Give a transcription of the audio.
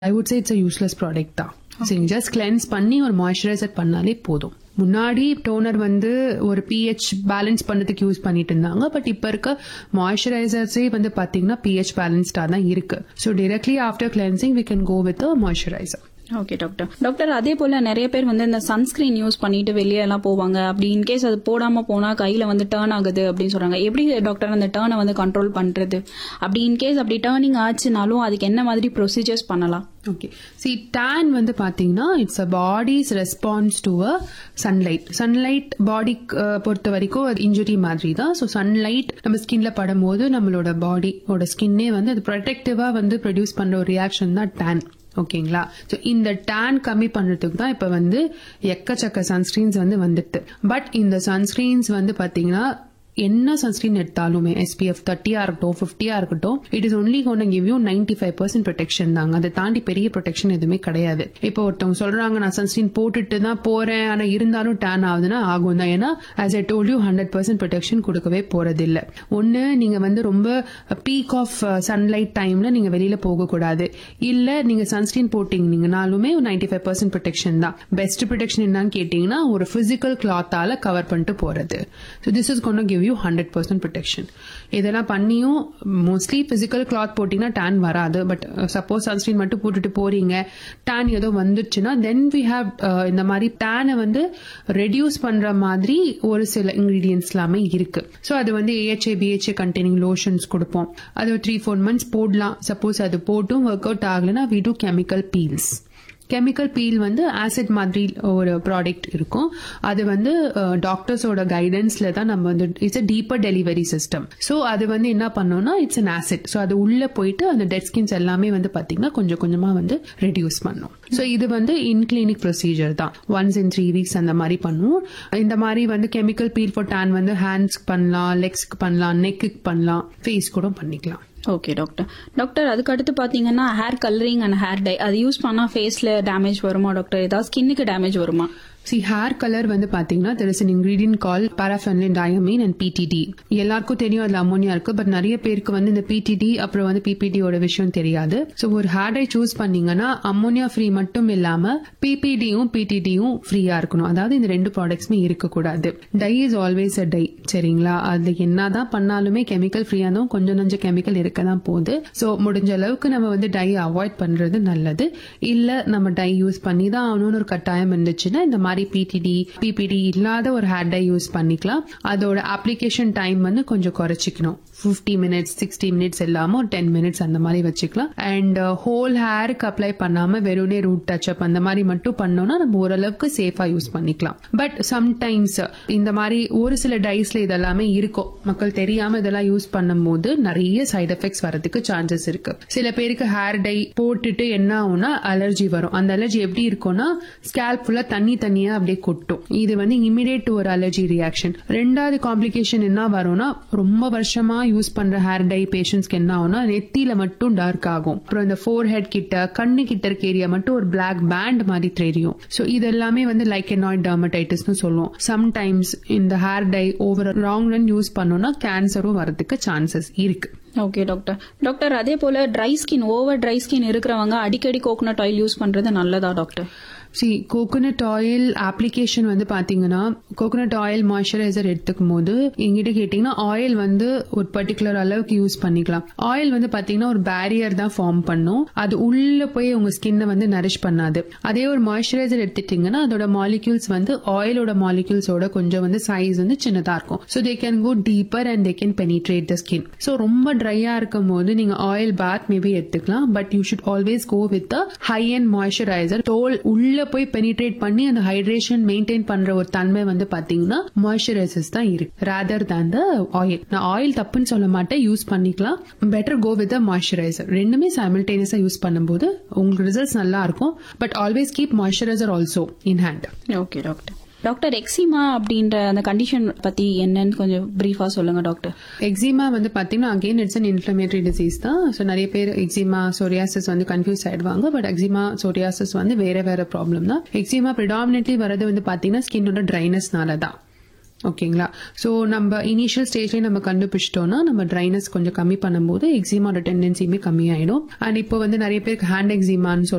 I would say it's a useless product தான் சரி just cleanse பண்ணி ஒரு மாய்ஸ்சரைசர் பண்ணாலே போதும் முன்னாடி டோனர் வந்து ஒரு பிஹெச் பேலன்ஸ் பண்ணதுக்கு யூஸ் பண்ணிட்டு இருந்தாங்க பட் இப்ப இருக்க மாய்ஸ்சரைசர்ஸே வந்து பாத்தீங்கன்னா பிஹெச் பேலன்ஸ்டா தான் இருக்கு so directly after cleansing we can go with moisturiser okay doctor doctor அதே போல நிறைய பேர் வந்து இந்த சன்ஸ்கிரீன் யூஸ் பண்ணிட்டு வெளியே எல்லாம் போவாங்க அப்படி இன்கேஸ் அது போடாம போனா கையில வந்து டேர்ன் ஆகுது அப்படின்னு சொல்றாங்க எப்படி டாக்டர் அந்த டேர்னை வந்து கண்ட்ரோல் பண்றது அப்படி இன்கேஸ் அப்படி டேர்னிங் ஆச்சுனாலும் அதுக்கு என்ன மாதிரி ப்ரொசீஜர்ஸ் பண்ணலாம் ஓகே சி டேன் வந்து பாத்தீங்கன்னா it's a body's response to a sunlight sunlight body பொறுத்த வரைக்கும் அது இன்ஜுரி மாதிரி தான் ஸோ சன்லைட் நம்ம ஸ்கின்ல படும்போது நம்மளோட பாடியோட ஸ்கின்னே வந்து அது ப்ரொடெக்டிவா வந்து ப்ரொடியூஸ் பண்ற ஒரு ரியாக்ஷன் தான் டேன் ஓகேங்களா ஸோ இந்த டேன் கம்மி பண்றதுக்கு தான் இப்போ வந்து எக்கச்சக்க சன்ஸ்கிரீன்ஸ் வந்து வந்துட்டு பட் இந்த சன்ஸ்கிரீன்ஸ் வந்து பாத்தீங்கன்னா என்ன சன்ஸ்கிரீன் எடுத்தாலுமே எஸ்பிஎஃப் தேர்ட்டியா இருக்கட்டும் ஃபிஃப்டியா இருக்கட்டும் it is only gonna give you ninety five percent protection தாங்க அதை தாண்டி பெரிய ப்ரொடெக்ஷன் எதுவுமே கிடையாது இப்போ ஒருத்தவங்க சொல்றாங்க நான் சன்ஸ்கிரீன் போட்டுட்டு தான் போறேன் ஆனா இருந்தாலும் டேன் ஆகுதுன்னா ஆகும் தான் ஏன்னா as I told you hundred percent protection கொடுக்கவே போறது இல்ல ஒன்னு நீங்க வந்து ரொம்ப பீக் ஆஃப் சன்லைட் டைம்ல நீங்க வெளியில போக கூடாது இல்ல நீங்க சன்ஸ்கிரீன் போட்டீங்கனாலுமே நைன்டி ஃபைவ் பர்சன்ட் ப்ரொடெக்ஷன் தான் பெஸ்ட் ப்ரொடெக்ஷன் என்னன்னு கேட்டீங்கன்னா ஒரு பிசிக்கல் கிளாத்தால கவர் பண்ணிட்டு போறது so this is gonna give you hundred percent protection இதெல்லாம் பண்ணியும் மோஸ்ட்லி பிசிக்கல் கிளாத் போட்டீங்கன்னா டேன் வராது பட் சப்போஸ் சன்ஸ்கிரீன் மட்டும் போட்டுட்டு போறீங்க டேன் ஏதோ வந்துருச்சுன்னா தென் வி ஹாவ் இந்த மாதிரி டேனை வந்து ரெடியூஸ் பண்ற மாதிரி ஒரு சில இன்கிரீடியன்ஸ் எல்லாமே இருக்கு ஸோ அது வந்து ஏஹெச்ஏ பிஹெச்ஏ கண்டெய்னிங் லோஷன்ஸ் கொடுப்போம் அது த்ரீ ஃபோர் மந்த்ஸ் போடலாம் சப்போஸ் அது போட்டும் ஒர்க் அவுட் ஆகலைன்னா we do chemical peels chemical peel வந்து ஆசிட் மாதிரி ஒரு ப்ராடக்ட் இருக்கும் அது வந்து டாக்டர்ஸோட கைடன்ஸ்ல தான் நம்ம வந்து it's a deeper delivery system so அது வந்து என்ன பண்ணோம்னா இட்ஸ் அன் ஆசிட் ஸோ அது உள்ள போயிட்டு அந்த டெட் ஸ்கின்ஸ் எல்லாமே வந்து பாத்தீங்கன்னா கொஞ்சம் கொஞ்சமா வந்து ரெடியூஸ் பண்ணும் ஸோ இது வந்து இன் கிளினிக் ப்ரொசீஜர் தான் ஒன்ஸ் இன் த்ரீ வீக்ஸ் அந்த மாதிரி பண்ணுவோம் இந்த மாதிரி வந்து கெமிக்கல் பீல் ஃபார் டேன் வந்து ஹேண்ட்ஸ்க்கு பண்ணலாம் லெக்ஸ்க்கு பண்ணலாம் நெக்குக்கு பண்ணலாம் ஃபேஸ் கூட பண்ணிக்கலாம் ஓகே டாக்டர் டாக்டர் அதுக்கு அடுத்து பாத்தீங்கன்னா hair colouring and hair dye அது யூஸ் பண்ணா ஃபேஸ்ல டேமேஜ் வருமா டாக்டர் ஏதாவது ஸ்கின்னுக்கு டேமேஜ் வருமா சி ஹேர் கலர் வந்து பாத்தீங்கன்னா there is an ingredient call paraphenylenediamine and P P D எல்லாருக்கும் தெரியும் அதுல அமோனியா இருக்கு பட் நிறைய பேருக்கு வந்து இந்த பிடிடி அப்புறம் வந்து பிபிடியோட விஷயம் தெரியாது ஸோ ஒரு ஹேர் டை சூஸ் பண்ணீங்கன்னா அமோனியா ஃப்ரீ மட்டும் இல்லாம பிபிடியும் பிடிடியும் ஃப்ரீயா இருக்கணும் அதாவது இந்த ரெண்டு ப்ராடக்ட்ஸுமே இருக்கக்கூடாது dye is always a dye சரிங்களா அது என்னதான் பண்ணாலுமே கெமிக்கல் ஃப்ரீயா இருந்தும் கொஞ்சம் கொஞ்சம் கெமிக்கல் இருக்க தான் போகுது ஸோ முடிஞ்ச அளவுக்கு நம்ம வந்து டை அவாய்ட் பண்றது நல்லது இல்ல நம்ம டை யூஸ் பண்ணி தான் ஆகணும்னு ஒரு கட்டாயம் இருந்துச்சுன்னா இந்த மாதிரி பிடிடி பிபிடி இல்லாத ஒரு ஹேர் டை யூஸ் பண்ணிக்கலாம் அதோட அப்ளிகேஷன் டைம் வந்து கொஞ்சம் குறைச்சிக்கணும் ஃபிஃப்டி மினிட்ஸ் சிக்ஸ்டி மினிட்ஸ் இல்லாம ஒரு டென் மினிட்ஸ் அந்த மாதிரி வச்சுக்கலாம் அண்ட் ஹோல் ஹேருக்கு அப்ளை பண்ணாம வெறும்னே ரூட் டச் அப் அந்த மாதிரி மட்டும் பண்ணோம்னா நம்ம ஓரளவுக்கு சேஃபா யூஸ் பண்ணிக்கலாம் பட் சம்டைம்ஸ் இந்த மாதிரி ஒரு சில டைஸ்ல இதெல்லாமே இருக்கும் மக்கள் தெரியாம இதெல்லாம் யூஸ் பண்ணும்போது நிறைய சைட் எஃபெக்ட்ஸ் வரதுக்கு சான்சஸ் இருக்கு சில பேருக்கு ஹேர் டை போட்டுட்டு என்ன ஆகும்னா அலர்ஜி வரும் அந்த அலர்ஜி எப்படி இருக்கும்னா ஸ்கேல்ப் ஃபுல்லா தண்ணி தண்ணியா அப்படியே கொட்டும் இது வந்து இமிடியேட் ஒரு அலர்ஜி ரியாக்ஷன் ரெண்டாவது காம்ப்ளிகேஷன் என்ன வரும்னா ரொம்ப வருஷமா யூஸ் பண்ற ஹேர் டை பேஷண்ட்ஸ்க்கு என்ன ஆகும்னா நெத்தியில மட்டும் டார்க் ஆகும் அப்புறம் இந்த ஃபோர் ஹெட் கிட்ட கண்ணு கிட்ட இருக்க ஏரியா மட்டும் ஒரு பிளாக் பேண்ட் மாதிரி தெரியும் ஸோ இது எல்லாமே வந்து லைக் எனாய்ட் டர்மடைட்டிஸ்னு சொல்லுவோம் சம்டைம்ஸ் இந்த hair dye over long run use பண்ணோம்னா கேன்சரும் வரதுக்கு சான்சஸ் இருக்கு ஓகே டாக்டர் டாக்டர் அதே போல dry skin over dry skin இருக்கிறவங்க அடிக்கடி கோகனட் ஆயில் யூஸ் பண்றது நல்லதா doctor see coconut oil application வந்து பாத்தீங்கன்னா கோகோனட் ஆயில் மாய்ஸ்சரைசர் எடுத்துக்கும் போது எங்கிட்ட கேட்டீங்கன்னா ஆயில் வந்து ஒரு பர்டிகுலர் அளவுக்கு யூஸ் பண்ணிக்கலாம் ஆயில் வந்து பாத்தீங்கன்னா ஒரு பேரியர் தான் ஃபார்ம் பண்ணும் அது உள்ள போய் உங்க ஸ்கின்னை வந்து நரிஷ் பண்ணாது அதே ஒரு மாய்ஸ்சரைசர் எடுத்துட்டீங்கன்னா அதோட மாலிக்யூல்ஸ் வந்து ஆயிலோட மாலிக்யூல்ஸோட கொஞ்சம் வந்து சைஸ் வந்து சின்னதா இருக்கும் so they can go deeper and they can penetrate the skin so ரொம்ப ட்ரையா இருக்கும் போது நீங்க ஆயில் பாத் மேபி எடுத்துக்கலாம் but you should always go with high and moisturiser தோல் உள்ள போய் பெனிட்ரேட் பண்ணி அந்த ஹைட்ரேஷன் மெயின்டைன் பண்ற ஒரு தன்மை வந்து பாத்தீங்கன்னா மாய்ஸ்சரைசர்ஸ் தான் இருக்கு ரேதர் தேன் த ஆயில் நான் ஆயில் தப்புன்னு சொல்ல மாட்டேன் யூஸ் பண்ணிக்கலாம் பெட்டர் கோ வித் மாய்ஸ்சரைசர் ரெண்டுமே சைமில்டேனியஸா யூஸ் பண்ணும்போது உங்களுக்கு ரிசல்ட்ஸ் நல்லா இருக்கும் but always keep moisturiser also in hand okay doctor doctor eczema அப்படின்ற அந்த கண்டிஷன் பத்தி என்னன்னு கொஞ்சம் பிரீஃபா சொல்லுங்க டாக்டர் எக்ஸிமா வந்து பாத்தீங்கன்னா again it's an inflammatory disease தான் ஸோ நிறைய பேர் எக்ஸிமா சோரியாசிஸ் வந்து கன்ஃபியூஸ் ஆயிடுவாங்க பட் எக்ஸிமா சோரியாசிஸ் வந்து வேற வேற ப்ராப்ளம் தான் எக்ஸிமா ப்ரிடாமினெட்லி வரது வந்து பாத்தீங்கன்னா ஸ்கின்னோட ட்ரைனஸ்னால தான் ஓகேங்களா ஸோ நம்ம இனிஷியல் ஸ்டேஜ்லேயே நம்ம கண்டுபிடிச்சிட்டோம்னா நம்ம ட்ரைனஸ் கொஞ்சம் கம்மி பண்ணும்போது எக்ஸிமாவோட டெண்டன்சியுமே கம்மியாயிடும் அண்ட் இப்போ வந்து நிறைய பேருக்கு ஹேண்ட் எக்ஸிமான்னு